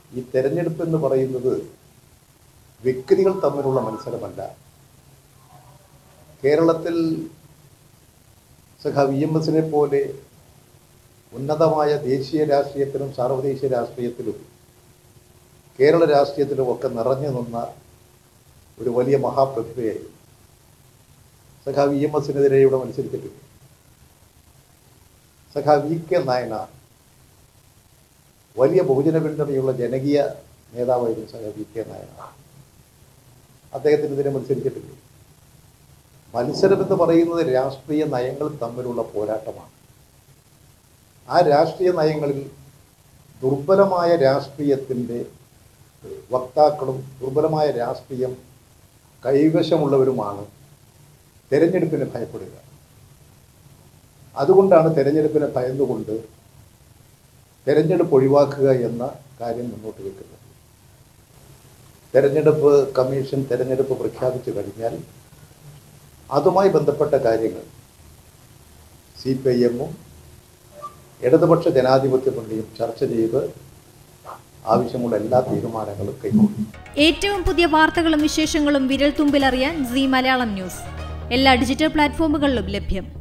ഈ തെരഞ്ഞെടുപ്പ് എന്ന് പറയുന്നത് വ്യക്തികൾ തമ്മിലുള്ള മത്സരമല്ല കേരളത്തിൽ സഖ വി എം എസിനെ പോലെ ഉന്നതമായ ദേശീയ രാഷ്ട്രീയത്തിലും സാർവദേശീയ രാഷ്ട്രീയത്തിലും കേരള രാഷ്ട്രീയത്തിലും ഒക്കെ നിറഞ്ഞു നിന്ന ഒരു വലിയ മഹാപ്രതിഭയായി സഖാ വി എം എസിനെതിരെ ഇവിടെ മത്സരിച്ചിട്ടുണ്ട് സഖാ വി കെ നായനാർ വലിയ ബഹുജന പിന്തുണയുള്ള ജനകീയ നേതാവായിരുന്നു സഖാ വി കെ നായനാർ അദ്ദേഹത്തിനെതിരെ മത്സരിച്ചിട്ടില്ല മത്സരം എന്ന് പറയുന്നത് രാഷ്ട്രീയ നയങ്ങൾ തമ്മിലുള്ള പോരാട്ടമാണ് ആ രാഷ്ട്രീയ നയങ്ങളിൽ ദുർബലമായ രാഷ്ട്രീയത്തിൻ്റെ വക്താക്കളും ദുർബലമായ രാഷ്ട്രീയം കൈവശമുള്ളവരുമാണ് തെരഞ്ഞെടുപ്പിനെ ഭയപ്പെടുക അതുകൊണ്ടാണ് തെരഞ്ഞെടുപ്പിനെ ഭയന്നുകൊണ്ട് തെരഞ്ഞെടുപ്പ് ഒഴിവാക്കുക എന്ന കാര്യം മുന്നോട്ട് വെക്കുന്നത് തെരഞ്ഞെടുപ്പ് കമ്മീഷൻ തെരഞ്ഞെടുപ്പ് പ്രഖ്യാപിച്ചു കഴിഞ്ഞാൽ അതുമായി ബന്ധപ്പെട്ട കാര്യങ്ങൾ സി പി ഐ എമ്മും ഇടതുപക്ഷ ജനാധിപത്യ മുന്നണിയും ചർച്ച ചെയ്ത് ആവശ്യമുള്ള എല്ലാ തീരുമാനങ്ങളും കൈക്കൊള്ളും ഏറ്റവും പുതിയ വാർത്തകളും വിശേഷങ്ങളും വിരൽ തുമ്പിലറിയാൻ സി മലയാളം ന്യൂസ് എല്ലാ ഡിജിറ്റൽ പ്ലാറ്റ്ഫോമുകളിലും ലഭ്യം